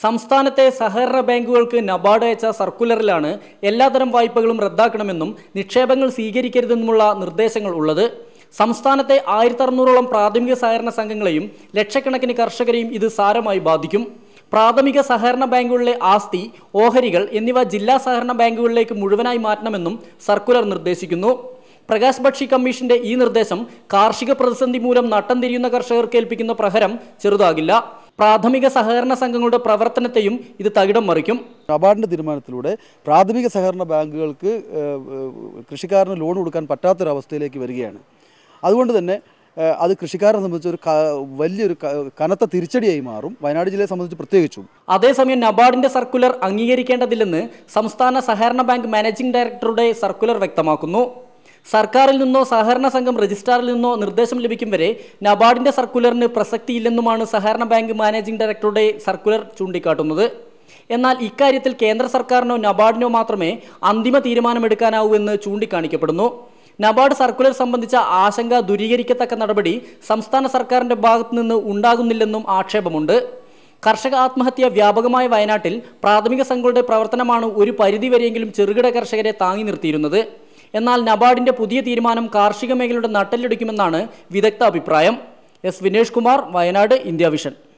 സംസ്ഥാനത്തെ സഹകരണ ബാങ്കുകൾക്ക് നബാർഡ് അയച്ച സർക്കുലറിലാണ് എല്ലാതരം വായ്പകളും റദ്ദാക്കണമെന്നും നിക്ഷേപങ്ങൾ സ്വീകരിക്കരുതെന്നുമുള്ള നിർദ്ദേശങ്ങൾ ഉള്ളത് സംസ്ഥാനത്തെ ആയിരത്തി അറുന്നൂറോളം പ്രാഥമിക സഹകരണ സംഘങ്ങളെയും ലക്ഷക്കണക്കിന് കർഷകരെയും ഇത് സാരമായി ബാധിക്കും പ്രാഥമിക സഹകരണ ബാങ്കുകളിലെ ആസ്തി ഓഹരികൾ എന്നിവ ജില്ലാ സഹകരണ ബാങ്കുകളിലേക്ക് മുഴുവനായി മാറ്റണമെന്നും സർക്കുലർ നിർദ്ദേശിക്കുന്നു പ്രകാശ് ഭക്ഷി കമ്മീഷന്റെ ഈ നിർദ്ദേശം കാർഷിക പ്രതിസന്ധി മൂലം നട്ടം തിരിയുന്ന കർഷകർക്ക് ഏൽപ്പിക്കുന്ന പ്രഹരം ചെറുതാകില്ല പ്രാഥമിക സഹകരണ സംഘങ്ങളുടെ പ്രവർത്തനത്തെയും ഇത് തകിടം മറിക്കും നബാർഡിൻ്റെ തീരുമാനത്തിലൂടെ പ്രാഥമിക സഹകരണ ബാങ്കുകൾക്ക് ഏഹ്, ഏഹ്, കൃഷിക്കാരന് ലോൺ കൊടുക്കാൻ പറ്റാത്തൊരവസ്ഥയിലേക്ക് വരികയാണ് അതുകൊണ്ട് തന്നെ ഏഹ്, അത് കൃഷിക്കാരനെ സംബന്ധിച്ച് ഒരു ക- വലിയൊരു ക- കനത്ത തിരിച്ചടിയായി മാറും വയനാട് ജില്ലയെ സംബന്ധിച്ച് പ്രത്യേകിച്ചും അതേസമയം നബാർഡിന്റെ സർക്കുലർ അംഗീകരിക്കേണ്ടതില്ലെന്ന് സംസ്ഥാന സഹകരണ ബാങ്ക് മാനേജിംഗ് ഡയറക്ടറുടെ സർക്കുലർ വ്യക്തമാക്കുന്നു സർക്കാരിൽ നിന്നോ സഹകരണ സംഘം രജിസ്ട്രാറിൽ നിന്നോ നിർദ്ദേശം ലഭിക്കും വരെ നബാർഡിന്റെ സർക്കുലറിന് പ്രസക്തിയില്ലെന്നുമാണ് സഹകരണ ബാങ്ക് മാനേജിംഗ് ഡയറക്ടറുടെ സർക്കുലർ ചൂണ്ടിക്കാട്ടുന്നത് എന്നാൽ ഇക്കാര്യത്തിൽ കേന്ദ്ര സർക്കാരിനോ നബാർഡിനോ മാത്രമേ അന്തിമ തീരുമാനമെടുക്കാനാവൂ എന്ന് ചൂണ്ടിക്കാണിക്കപ്പെടുന്നു നബാർഡ് സർക്കുലർ സംബന്ധിച്ച ആശങ്ക ദൂരീകരിക്കത്തക്ക നടപടി സംസ്ഥാന സർക്കാരിന്റെ ഭാഗത്തു നിന്ന് ഉണ്ടാകുന്നില്ലെന്നും ആക്ഷേപമുണ്ട് കർഷക ആത്മഹത്യ വ്യാപകമായ വയനാട്ടിൽ പ്രാഥമിക സംഘങ്ങളുടെ പ്രവർത്തനമാണ് ഒരു പരിധിവരെയെങ്കിലും ചെറുകിട കർഷകരെ താങ്ങി നിർത്തിയിരുന്നത് എന്നാൽ നബാർഡിന്റെ പുതിയ തീരുമാനം കാർഷിക മേഖലയുടെ നട്ടെല്ലൊടിക്കുമെന്നാണ് വിദഗ്ധ അഭിപ്രായം S Vinesh Kumar Wayanad India vision